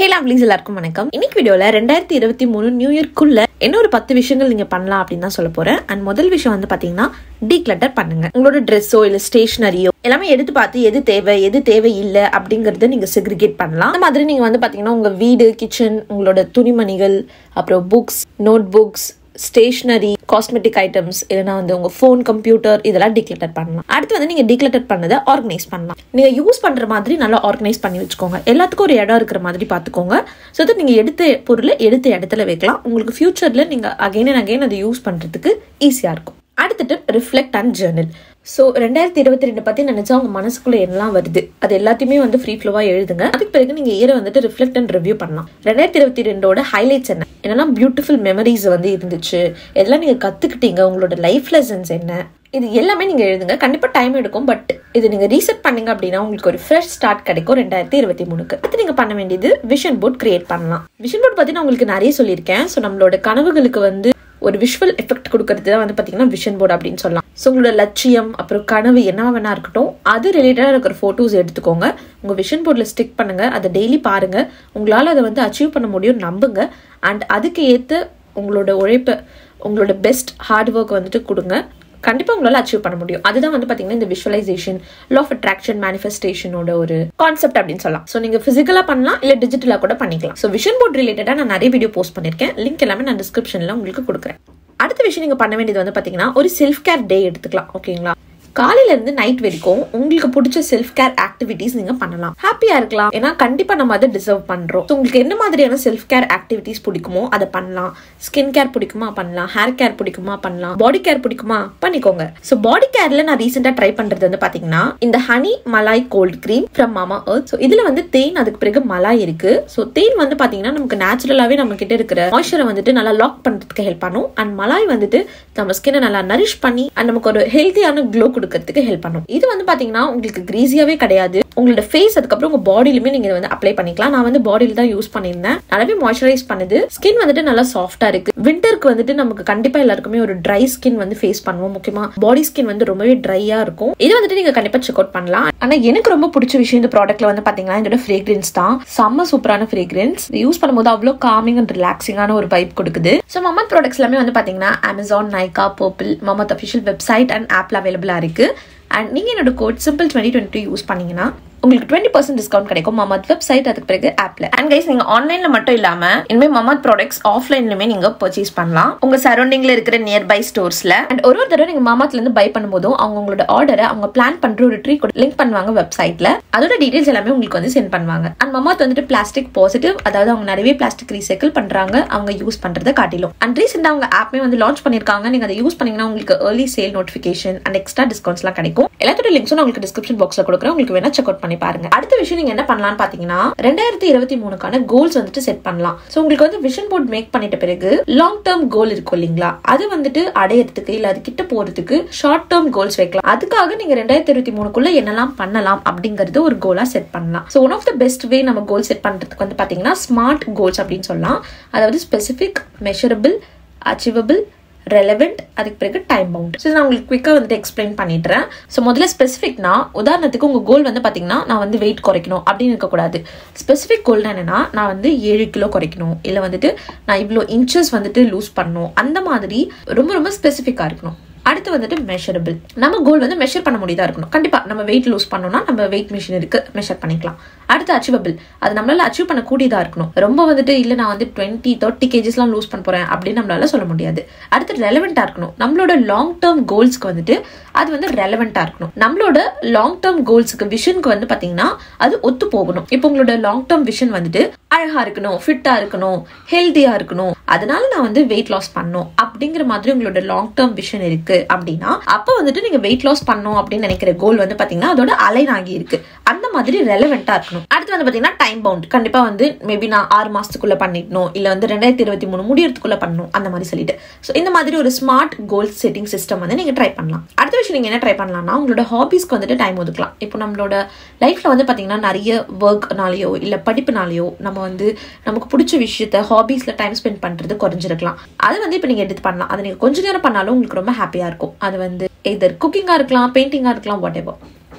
ஹே லாவ்லீஸ் எல்லாருக்கும் வணக்கம் இன்னைக்கு வீடியோல ரெண்டாயிரத்தி இருபத்தி மூணு நியூ இயர்க்குள்ள என்ன ஒரு பத்து விஷயங்கள் நீங்க பண்ணலாம் அப்படின்னு தான் சொல்ல போறேன் அண்ட் முதல் விஷயம் வந்து பாத்தீங்கன்னா டீக்ளட்டர் பண்ணுங்க உங்களோட ட்ரெஸ்ஸோ இல்ல ஸ்டேஷனரியோ எல்லாமே எடுத்து பார்த்து எது தேவை எது தேவை இல்லை அப்படிங்கறத நீங்க செக்ரிகேட் பண்ணலாம் அந்த மாதிரி நீங்க வந்து பாத்தீங்கன்னா உங்க வீடு கிச்சன் உங்களோட துணிமணிகள் அப்புறம் books notebooks stationery cosmetic items இல்லைனா வந்து உங்க ஃபோன் கம்ப்யூட்டர் இதெல்லாம் டிக்ளட்டர் பண்ணலாம் அடுத்து வந்து நீங்க டிக்ளட்டர் பண்ணதை ஆர்கனைஸ் பண்ணலாம் நீங்க யூஸ் பண்ற மாதிரி நல்லா ஆர்கனைஸ் பண்ணி வச்சுக்கோங்க எல்லாத்துக்கும் ஒரு இடம் இருக்கிற மாதிரி பார்த்துக்கோங்க ஸோ தட் நீங்க எடுத்த பொருளை எடுத்த இடத்துல வைக்கலாம் உங்களுக்கு ஃபியூச்சர்ல நீங்க அகைன் அண்ட் அகைன் அதை யூஸ் பண்றதுக்கு ஈஸியா இருக்கும் அடுத்துட்டு ரிஃப்ளெக்ட் அண்ட் ஜேர்னல் ஸோ ரெண்டாயிரத்தி இருபத்தி ரெண்டு பத்தி நினைச்சா உங்க மனசுக்குள்ள என்னலாம் வருது அது எல்லாத்தையுமே வந்து ஃப்ரீ ஃப்ளோவா எழுதுங்க அதுக்கு பிறகு நீங்க இயரை வந்துட்டு ரிஃப்ளெக்ட் அண்ட் ரிவ்யூ பண்ணலாம் ரெண்டாயிரத்தி இருபத்தி ரெண்டோட ஹைலைட்ஸ் என்ன என்னன்னா பியூட்டிஃபுல் மெமரிஸ் வந்து இருந்துச்சு எதெல்லாம் நீங்க கத்துக்கிட்டீங்க உங்களோட லைஃப் லெசன்ஸ் என்ன இது எல்லாமே நீங்க எழுதுங்க கண்டிப்பா டைம் எடுக்கும் பட் இது நீங்க ரீசெட் பண்ணீங்க அப்படின்னா உங்களுக்கு ஒரு ஃப்ரெஷ் ஸ்டார்ட் கிடைக்கும் ரெண்டாயிரத்தி இருபத்தி மூணுக்கு அடுத்து நீங்க பண்ண வேண்டியது விஷன் போர்ட் கிரியேட் பண்ணலாம் விஷன் போர்ட் பத்தி நான் உங்களுக்கு நிறைய சொல்லியிருக்கேன் ஸோ நம்மளோட கனவுகளுக்கு வந்து ஒரு விஷுவல் எஃபெக்ட் கொடுக்கறது தான் வந்து பார்த்தீங்கன்னா விஷன் போர்டு அப்படின்னு சொல்லலாம் ஸோ உங்களோட லட்சியம் அப்புறம் கனவு என்ன வேணா இருக்கட்டும் அது ரிலேட்டடாக இருக்கிற ஃபோட்டோஸ் எடுத்துக்கோங்க உங்கள் விஷன் போர்டில் ஸ்டிக் பண்ணுங்க அதை டெய்லி பாருங்க உங்களால் அதை வந்து அச்சீவ் பண்ண முடியும் நம்புங்க அண்ட் அதுக்கு ஏற்ற உங்களோட உழைப்பை உங்களோட பெஸ்ட் ஹார்ட் ஒர்க் வந்துட்டு கொடுங்க கண்டிப்பாக உங்களால் அச்சீவ் பண்ண முடியும் அதுதான் வந்து பார்த்தீங்கன்னா இந்த விஷுவலைசேஷன் லா ஆஃப் அட்ராக்ஷன் மேனிஃபெஸ்டேஷனோட ஒரு கான்செப்ட் அப்படின்னு சொல்லலாம் ஸோ நீங்கள் ஃபிசிக்கலாக பண்ணலாம் இல்லை டிஜிட்டலாக கூட பண்ணிக்கலாம் ஸோ விஷன் போர்ட் ரிலேட்டடாக நான் நிறைய வீடியோ போஸ்ட் பண்ணியிருக்கேன் லிங்க் எல்லாமே நான் டிஸ்கிரிப்ஷனில் உங்களுக்கு கொடுக்குறேன் அடுத்த விஷயம் நீங்கள் பண்ண வேண்டியது வந்து பார்த்தீங்கன்னா ஒரு செல்ஃப் கேர் டே எடுத்துக்கலாம் ஓகேங்களா காலையில இருந்து நைட் வரைக்கும் உங்களுக்கு பிடிச்ச செல்ஃப் கேர் ஆக்டிவிட்டிஸ் நீங்க பண்ணலாம் ஹாப்பியா இருக்கலாம் ஏன்னா கண்டிப்பா நம்ம அதை டிசர்வ் பண்றோம் So, உங்களுக்கு என்ன மாதிரியான செல்ஃப் கேர் ஆக்டிவிட்டிஸ் பிடிக்குமோ அதை பண்ணலாம் ஸ்கின் கேர் பிடிக்குமா பண்ணலாம் ஹேர் கேர் பிடிக்குமா பண்ணலாம் பாடி கேர் பிடிக்குமா பண்ணிக்கோங்க ஸோ பாடி கேர்ல நான் ரீசெண்டா ட்ரை பண்றது வந்து பாத்தீங்கன்னா இந்த honey malai cold cream from Mamaearth so இதுல வந்து தேன் அதுக்கு பிறகு மலாய் இருக்கு ஸோ தேன் வந்து பாத்தீங்கன்னா நமக்கு நேச்சுரலாவே நம்ம கிட்ட இருக்கிற மாய்ச்சரை வந்துட்டு நல்லா லாக் பண்றதுக்கு ஹெல்ப் பண்ணும் அண்ட் மலாய் வந்துட்டு நம்ம ஸ்கினை நல்லா நரிஷ் பண்ணி and நமக்கு ஒரு ஹெல்த்தியான க்ளோ கொடுக்கறதுக்கு ஹெல்ப் பண்ணும் இது வந்து பாத்தீங்கன்னா உங்களுக்கு கிரீஸியாவே கிடையாது உங்களோட ஃபேஸ் அதுக்கப்புறம் உங்க பாடியிலுமே நீங்க இதை வந்து அப்ளை பண்ணிக்கலாம் நான் வந்து பாடியில தான் யூஸ் பண்ணியிருந்தேன் நல்லாவே மாய்ஸ்சரைஸ் பண்ணுது ஸ்கின் வந்துட்டு நல்லா சாஃப்டா இருக்கு விண்டருக்கு வந்துட்டு நமக்கு கண்டிப்பா எல்லாருக்குமே ஒரு ட்ரை ஸ்கின் வந்து ஃபேஸ் பண்ணுவோம் முக்கியமா பாடி ஸ்கின் வந்து ரொம்பவே ட்ரையா இருக்கும் இது வந்துட்டு நீங்க கண்டிப்பா செக் அவுட் பண்ணலாம் ஆனா எனக்கு ரொம்ப பிடிச்ச விஷயம் இந்த ப்ராடக்ட்ல வந்து பாத்தீங்கன்னா இதோட ஃப்ரேக்ரன்ஸ் தான் செம்ம சூப்பரான ஃப்ரேக்ரன்ஸ் யூஸ் பண்ணும்போது அவ்வளோ காமிங் அண்ட் ரிலாக்ஸிங்கான ஒரு வைப் கொடுக்குது ஸோ மமத் ப்ராடக்ட்ஸ் எல்லாமே வந்து பாத்தீங்கன்னா Amazon Nykaa Purplle Mamaearth official website and ஆப்ல அவைலபிளா இருக்கு அண்ட் நீங்க என்னோட code simple twenty twenty use பண்ணீங்கன்னா உங்களுக்கு டுவெண்ட்டி பர்சன்ட் டிஸ்கவுண்ட் கிடைக்கும் மமத் வெப்சைட் அதுக்கு பிறகு ஆப்ல அண்ட் கைஸ் நீங்க ஆன்லைன்ல மட்டும் இல்லாம இனிமே மமத் ப்ராடக்ட்ஸ் ஆஃப்லைன்லயுமே நீங்க பர்ச்சேஸ் பண்ணலாம் உங்க சரௌண்டிங்ல இருக்கிற நியர்பை ஸ்டோர்ஸ்ல அண்ட் ஒரு ஒரு தடவை நீங்க மமத்ல இருந்து பை பண்ணும்போதும் அவங்க உங்களோட ஆர்டரை அவங்க பிளான் பண்ற ஒரு ட்ரீ கூட லிங்க் பண்ணுவாங்க வெப்சைட்ல அதோட டீடைல்ஸ் எல்லாமே உங்களுக்கு வந்து சென்ட் பண்ணுவாங்க அண்ட் மமத் வந்துட்டு பிளாஸ்டிக் பாசிட்டிவ் அதாவது அவங்க நிறைய பிளாஸ்டிக் ரீசைக்கிள் பண்றாங்க அவங்க யூஸ் பண்றதை காட்டிலும் அண்ட் ரீசெண்டா அவங்க ஆப்மே வந்து லான்ச் பண்ணிருக்காங்க நீங்க அதை யூஸ் பண்ணீங்கன்னா உங்களுக்கு early sale notification and extra டிஸ்கவுண்ட்ஸ்லாம் கிடைக்கும் எல்லாத்தோட லிங்க்ஸும் நான் உங்களுக்கு டிஸ்கிரிப்ஷன் பாக்ஸ்ல கொடுக்குறேன் உங்களுக்கு வேணா செக் அவுட் பண்ணி பாருங்க அடுத்த விஷயம் நீங்க என்ன பண்ணலாம்னு பாத்தீங்கன்னா ரெண்டாயிரத்தி இருபத்தி மூணுக்கான கோல்ஸ் வந்துட்டு செட் பண்ணலாம் சோ உங்களுக்கு வந்து விஷன் போர்ட் மேக் பண்ணிட்ட பிறகு லாங் டேர்ம் கோல் இருக்கும் இல்லைங்களா அது வந்துட்டு அடையறதுக்கு இல்ல அது கிட்ட போறதுக்கு ஷார்ட் டேர்ம் கோல்ஸ் வைக்கலாம் அதுக்காக நீங்க ரெண்டாயிரத்தி இருபத்தி மூணுக்குள்ள என்னெல்லாம் பண்ணலாம் அப்படிங்கறது ஒரு கோலா செட் பண்ணலாம் so one of the best way நம்ம கோல் செட் பண்றதுக்கு வந்து பாத்தீங்கன்னா ஸ்மார்ட் கோல்ஸ் அப்படின்னு சொல்லலாம் அதாவது ஸ்பெசிபிக் மெஷரபிள் அச்சீவபிள் ரெலவெண்ட் அதுக்கு பிறகு டைம் பவுண்ட் ஸோ நான் உங்களுக்கு குவிக்காக வந்துட்டு எக்ஸ்பிளைன் பண்ணிடுறேன் ஸோ முதல்ல ஸ்பெசிஃபிக்னா உதாரணத்துக்கு உங்கள் கோல் வந்து பார்த்தீங்கன்னா நான் வந்து வெயிட் குறைக்கணும் அப்படின்னு இருக்கக்கூடாது ஸ்பெசிஃபிக் கோல்னா என்னன்னா நான் வந்து ஏழு கிலோ குறைக்கணும் இல்லை வந்துட்டு நான் இவ்வளோ இன்ச்சஸ் வந்துட்டு லூஸ் பண்ணணும் அந்த மாதிரி ரொம்ப ரொம்ப ஸ்பெசிஃபிக்காக இருக்கணும் அடுத்து வந்துட்டு மெஷரபிள் நம்ம கோல் வந்து மெஷர் பண்ண முடியதா இருக்கணும் கண்டிப்பா நம்ம வெயிட் லூஸ் பண்ணோம்னா நம்ம வெயிட் மிஷின் இருக்கு மெஷர் பண்ணிக்கலாம் அடுத்து அச்சீவபிள் அது நம்மளால அச்சீவ் பண்ண கூடியதா இருக்கணும் ரொம்ப வந்துட்டு இல்ல நான் வந்து டுவெண்ட்டி தேர்ட்டி கேஜிஸ்லாம் லூஸ் பண்ண போறேன் அப்படின்னு நம்மளால சொல்ல முடியாது அடுத்து ரெலவெண்டா இருக்கணும் நம்மளோட லாங் டேர்ம் கோல்ஸ்க்கு வந்துட்டு அது வந்து ரெலவெண்டா இருக்கணும் நம்மளோட லாங் டேர்ம் கோல்ஸுக்கு விஷனுக்கு வந்து பாத்தீங்கன்னா அது ஒத்து போகணும் இப்போ உங்களோட லாங் டேர்ம் விஷன் வந்துட்டு அழகா இருக்கணும் ஃபிட்டா இருக்கணும் ஹெல்த்தியா இருக்கணும் அதனால நான் வந்து வெயிட் லாஸ் பண்ணும் அப்படிங்கிற மாதிரி உங்களோட லாங் டேர்ம் விஷன் இருக்கு அப்படின்னா அப்ப வந்துட்டு நீங்க வெயிட் லாஸ் பண்ணும் அப்படின்னு நினைக்கிற கோல் வந்து பாத்தீங்கன்னா அதோட அலைன் ஆகி இருக்கு அந்த மாதிரி ரெலவெண்டா இருக்கணும் அடுத்து வந்து பாத்தீங்கன்னா டைம் பவுண்ட் கண்டிப்பா வந்து மேபி நான் ஆறு மாசத்துக்குள்ள பண்ணிடணும் இல்ல வந்து ரெண்டாயிரத்தி இருபத்தி மூணு முடியறதுக்குள்ள பண்ணணும் அந்த மாதிரி சொல்லிட்டு ஸோ இந்த மாதிரி ஒரு ஸ்மார்ட் கோல் செட்டிங் சிஸ்டம் வந்து நீங்க ட்ரை பண்ணலாம் அடுத்த விஷயம் நீங்க என்ன ட்ரை பண்ணலாம்னா உங்களோட ஹாபிஸ்க்கு வந்துட்டு டைம் ஒதுக்கலாம் இப்போ நம்மளோட லைஃப்ல வந்து பாத்தீங்கன்னா நிறைய ஒர்க்னாலேயோ இல்ல படிப்புனாலேயோ நம்ம வந்து நமக்கு பிடிச்ச விஷயத்த ஹாபிஸ்ல டைம் ஸ்பெண்ட் பண்றது குறைஞ்சிருக்கலாம் அது வந்து இப்போ நீங்க எடுத்து பண்ணலாம் அதை நீங்க கொஞ்ச நேரம் பண்ணாலும் உங்களுக்கு ரொம்ப ஹாப்பியா இருக்கும் அது வந்து எதர் குக்கிங்கா இருக்கலாம் பெயிண்டிங்கா இருக்கலாம் வாட் எவர்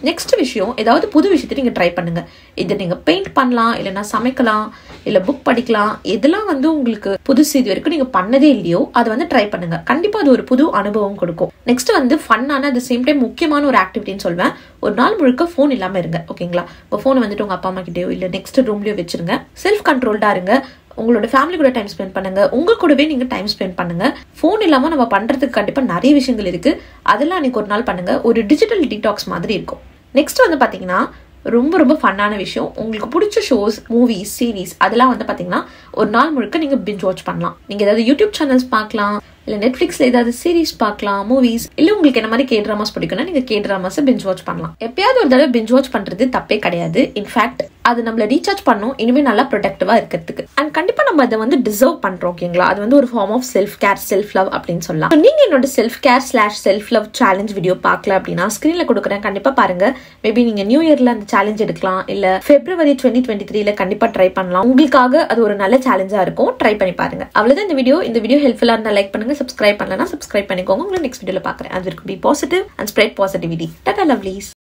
நெக்ஸ்ட் விஷயம் ஏதாவது புது விஷயத்தை நீங்க ட்ரை பண்ணுங்க இது நீங்க பெயிண்ட் பண்ணலாம் இல்லைன்னா சமைக்கலாம் இல்ல புக் படிக்கலாம் எதெல்லாம் வந்து உங்களுக்கு புதுசு இது வரைக்கும் நீங்க பண்ணதே இல்லையோ அதை வந்து ட்ரை பண்ணுங்க கண்டிப்பா அது ஒரு புது அனுபவம் கொடுக்கும் நெக்ஸ்ட் வந்து ஃபன்னான அட் சேம் டைம் முக்கியமான ஒரு ஆக்டிவிட்டின்னு சொல்வேன் ஒரு நாள் முழுக்க ஃபோன் இல்லாம இருங்க ஓகேங்களா இப்போ ஃபோன் வந்துட்டு உங்க அப்பா அம்மா கிட்டயோ இல்ல நெக்ஸ்ட் ரூம்லயோ வச்சிருங்க செல்ஃப் கண்ட்ரோல்டா இருங்க உங்களோட ஃபேமிலி கூட டைம் ஸ்பெண்ட் பண்ணுங்க உங்க கூடவே நீங்க டைம் ஸ்பெண்ட் பண்ணுங்க ஃபோன் இல்லாம நம்ம பண்றதுக்கு கண்டிப்பா நிறைய விஷயங்கள் இருக்கு அதெல்லாம் அன்னைக்கு ஒரு நாள் பண்ணுங்க ஒரு டிஜிட்டல் டீடாக்ஸ் மாதிரி இருக்கும் நெக்ஸ்ட் வந்து பாத்தீங்கன்னா ரொம்ப ரொம்ப ஃபன்னான விஷயம் உங்களுக்கு பிடிச்ச ஷோஸ் மூவிஸ் சீரீஸ் அதெல்லாம் வந்து பாத்தீங்கன்னா ஒரு நாள் முழுக்க நீங்க பிஞ்ச் வாட்ச் பண்ணலாம் நீங்க ஏதாவது யூடியூப் சேனல்ஸ் பார்க்கலாம் இல்ல நெட்ஃபிளிக்ஸ்ல ஏதாவது சீரிஸ் பார்க்கலாம் மூவிஸ் இல்ல உங்களுக்கு என்ன மாதிரி கே ட்ராமாஸ் பிடிக்கும்னா நீங்க கே ட்ராமாஸ் பிஞ்ச் வாட்ச் பண்ணலாம் எப்பயாவது ஒரு தடவை பிஞ்ச் வாட்ச் பண்றது தப்பே கிடையாது இன்ஃபேக்ட் அது நம்மள ரீசார்ஜ் பண்ணும் இனிமே நல்லா ப்ரொடக்டிவா இருக்கிறதுக்கு அண்ட் கண்டிப்பா நம்ம அதை வந்து டிசர்வ் பண்றோம் ஓகேங்களா அது வந்து ஒரு form of self care self love அப்படின்னு சொல்லலாம் So, நீங்க என்னோட self care slash self love challenge video பார்க்கல அப்படின்னா ஸ்கிரீன்ல கொடுக்குறேன் கண்டிப்பா பாருங்க மேபி நீங்க நியூ இயர்ல அந்த சேலஞ்ச் எடுக்கலாம் இல்ல பிப்ரவரி டுவெண்ட்டி டுவெண்ட்டி த்ரீல கண்டிப்பா ட்ரை பண்ணலாம் உங்களுக்காக அது ஒரு நல்ல சேலஞ்சா இருக்கும் ட்ரை பண்ணி பாருங்க அவ்வளவுதான் இந்த வீடியோ இந்த வீடியோ ஹெல்ப்ஃபுல்லா இருந்தா லைக் பண்ணுங்க சப்ஸ்கிரைப் பண்ணலன்னா சப்ஸ்கிரைப் பண்ணிக்கோங்க உங்களை நெக்ஸ்ட் வீடியோல பாக்குறேன் அது இருக்கும் be positive and spread positivity tata lovelies